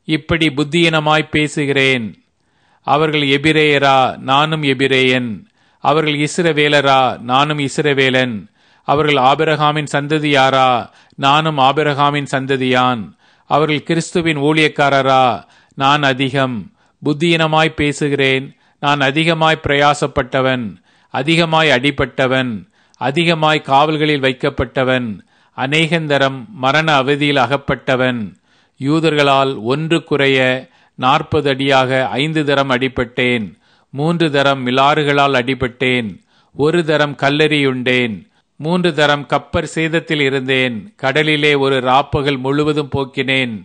இப்படி புத்தியீனமாய் பேசுகிறேன் அவர்கள் எபிரேயரா நானும் எபிரேயன் அவர்கள் இஸ்ரவேலரா நானும் இஸ்ரவேலன் அவர்கள் ஆபிரகாமின் சந்ததியாரா நானும் ஆபிரகாமின் சந்ததியான் அவர்கள் கிறிஸ்துவின் ஊழியக்காரரா நான் அதிகம் புத்தியீனமாய் பேசுகிறேன் நான் அதிகமாய் பிரயாசப்பட்டவன் அதிகமாய் அடிபட்டவன் அதிகமாய் காவல்களில் வைக்கப்பட்டவன் அநேகந்தரம் மரண அவதியில் அகப்பட்டவன் யூதர்களால் ஒன்று குறைய நாற்பது அடியாக ஐந்து தரம் அடிபட்டேன் மூன்று தரம் மிலாறுகளால் அடிபட்டேன் ஒரு தரம் கல்லெறியுண்டேன் மூன்று தரம் கப்பர் சேதத்தில் இருந்தேன் கடலிலே ஒரு ராப்பகல் முழுவதும் போக்கினேன்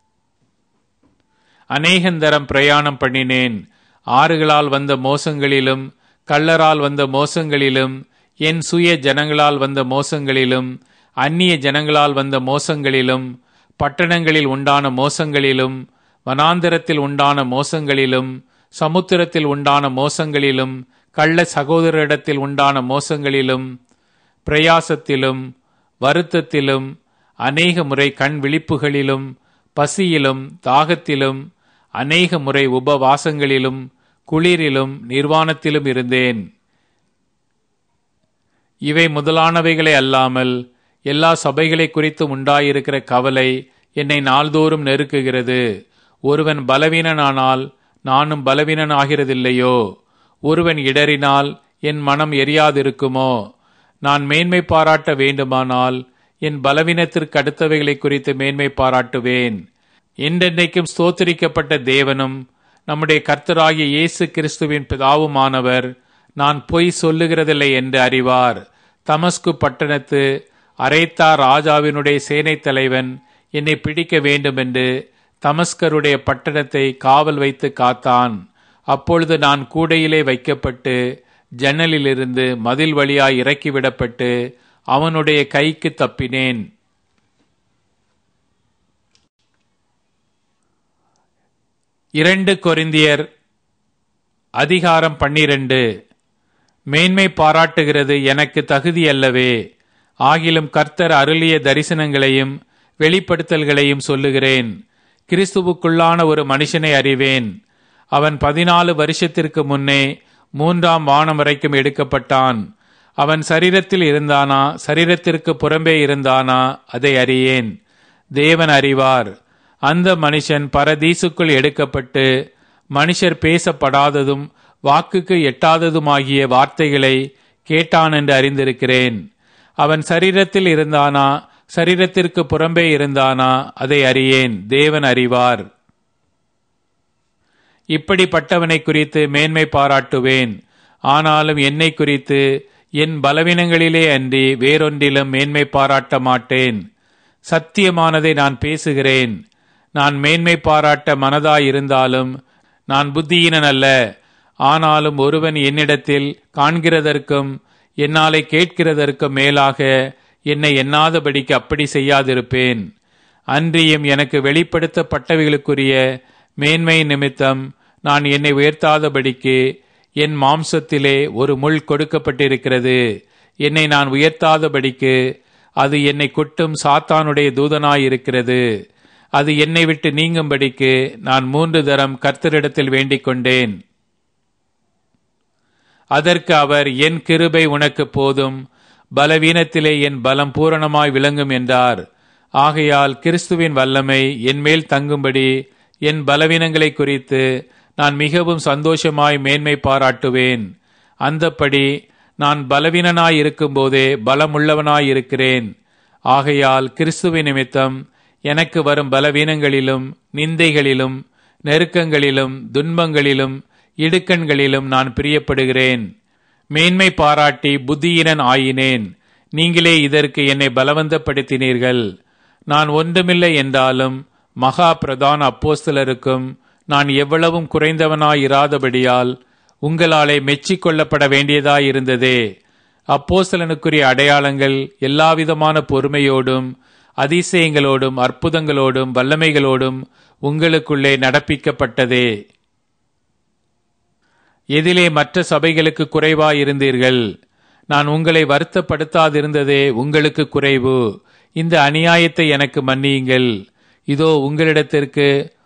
அநேகந்தரம் பிரயாணம் பண்ணினேன் ஆறுகளால் வந்த மோசங்களிலும் கள்ளரால் வந்த மோசங்களிலும் என் சுய ஜனங்களால் வந்த மோசங்களிலும் அந்நிய ஜனங்களால் வந்த மோசங்களிலும் பட்டணங்களில் உண்டான மோசங்களிலும் வனாந்தரத்தில் உண்டான மோசங்களிலும் சமுத்திரத்தில் உண்டான மோசங்களிலும் கள்ள சகோதரிடத்தில் உண்டான மோசங்களிலும் பிரயாசத்திலும் வருத்தத்திலும் அநேக முறை கண் விழிப்புகளிலும் பசியிலும் தாகத்திலும் அநேக முறை உபவாசங்களிலும் குளிரிலும் நிர்வாணத்திலும் இருந்தேன் இவை முதலானவைகளை அல்லாமல் எல்லா சபைகளை குறித்து உண்டாயிருக்கிற கவலை என்னை நாள்தோறும் நெருக்குகிறது ஒருவன் பலவீனனானால் நானும் பலவீனன் ஆகிறதில்லையோ ஒருவன் இடறினால் என் மனம் எரியாதிருக்குமோ நான் மேன்மை பாராட்ட வேண்டுமானால் என் பலவீனத்திற்கு அடுத்தவைகளை குறித்து மேன்மை பாராட்டுவேன் என்றென்றைக்கும் ஸ்தோத்தரிக்கப்பட்ட தேவனும் நம்முடைய கர்த்தராகிய இயேசு கிறிஸ்துவின் பிதாவுமானவர் நான் பொய் சொல்லுகிறதில்லை என்று அறிவார் தமஸ்கு பட்டணத்து அரேத்தா ராஜாவினுடைய சேனைத் தலைவன் என்னை பிடிக்க வேண்டுமென்று தமஸ்கருடைய பட்டணத்தை காவல் வைத்து காத்தான் அப்பொழுது நான் கூடையிலே வைக்கப்பட்டு ஜன்னலிலிருந்து மதில் வழியாய் இறக்கிவிடப்பட்டு அவனுடைய கைக்கு தப்பினேன் இரண்டு கொரிந்தியர் அதிகாரம் பன்னிரண்டு மேன்மை பாராட்டுகிறது எனக்கு தகுதி அல்லவே ஆகிலும் கர்த்தர் அருளிய தரிசனங்களையும் வெளிப்படுத்தல்களையும் சொல்லுகிறேன் கிறிஸ்துவுக்குள்ளான ஒரு மனுஷனை அறிவேன் அவன் பதினாலு வருஷத்திற்கு முன்னே மூன்றாம் வானம் வரைக்கும் எடுக்கப்பட்டான் அவன் சரீரத்தில் இருந்தானா சரீரத்திற்கு புறம்பே இருந்தானா அதை அறியேன் தேவன் அறிவார் அந்த மனுஷன் பரதீசுக்குள் எடுக்கப்பட்டு மனுஷர் பேசப்படாததும் வாக்குக்கு எட்டாததுமாகிய வார்த்தைகளை கேட்டான் என்று அறிந்திருக்கிறேன் அவன் சரீரத்தில் இருந்தானா சரீரத்திற்கு புறம்பே இருந்தானா அதை அறியேன் தேவன் அறிவார் இப்படிப்பட்டவனை குறித்து மேன்மை பாராட்டுவேன் ஆனாலும் என்னை குறித்து என் பலவீனங்களிலே அன்றி வேறொன்றிலும் மேன்மை பாராட்ட மாட்டேன் சத்தியமானதை நான் பேசுகிறேன் நான் மேன்மை பாராட்ட மனதாயிருந்தாலும் நான் புத்தியினன் அல்ல ஆனாலும் ஒருவன் என்னிடத்தில் காண்கிறதற்கும் என்னாலே கேட்கிறதற்கும் மேலாக என்னை எண்ணாதபடிக்கு அப்படி செய்யாதிருப்பேன் அன்றியும் எனக்கு வெளிப்படுத்தப்பட்டவைகளுக்குரிய மேன்மை நிமித்தம் நான் என்னை உயர்த்தாதபடிக்கு என் மாம்சத்திலே ஒரு முள் கொடுக்கப்பட்டிருக்கிறது என்னை நான் உயர்த்தாதபடிக்கு அது என்னை குட்டும் சாத்தானுடைய தூதனாயிருக்கிறது அது என்னை விட்டு நீங்கும்படிக்கு நான் மூன்று தரம் கர்த்தரிடத்தில் வேண்டிக் கொண்டேன் அதற்கு அவர் என் கிருபை உனக்கு போதும் பலவீனத்திலே என் பலம் பூரணமாய் விளங்கும் என்றார் ஆகையால் கிறிஸ்துவின் வல்லமை என் மேல் தங்கும்படி என் பலவீனங்களை குறித்து நான் மிகவும் சந்தோஷமாய் மேன்மை பாராட்டுவேன் அந்தப்படி நான் பலவீனனாய் இருக்கும்போதே பலமுள்ளவனாய் இருக்கிறேன் ஆகையால் கிறிஸ்துவின் நிமித்தம் எனக்கு வரும் பலவீனங்களிலும் நிந்தைகளிலும் நெருக்கங்களிலும் துன்பங்களிலும் இடுக்கண்களிலும் நான் பிரியப்படுகிறேன் மேன்மை பாராட்டி புத்தியினன் ஆயினேன் நீங்களே இதற்கு என்னை பலவந்தப்படுத்தினீர்கள் நான் ஒன்றுமில்லை என்றாலும் மகா பிரதான அப்போஸ்தலருக்கும் நான் எவ்வளவும் குறைந்தவனாயிராதபடியால் உங்களாலே மெச்சிக்கொள்ளப்பட வேண்டியதாயிருந்ததே அப்போஸ்தலனுக்குரிய அடையாளங்கள் எல்லாவிதமான பொறுமையோடும் அதிசயங்களோடும் அற்புதங்களோடும் வல்லமைகளோடும் உங்களுக்குள்ளே நடப்பிக்கப்பட்டதே எதிலே மற்ற சபைகளுக்கு குறைவாயிருந்தீர்கள் நான் உங்களை வருத்தப்படுத்தாதிருந்ததே உங்களுக்கு குறைவு இந்த அநியாயத்தை எனக்கு மன்னியுங்கள் இதோ உங்களிடத்திற்கு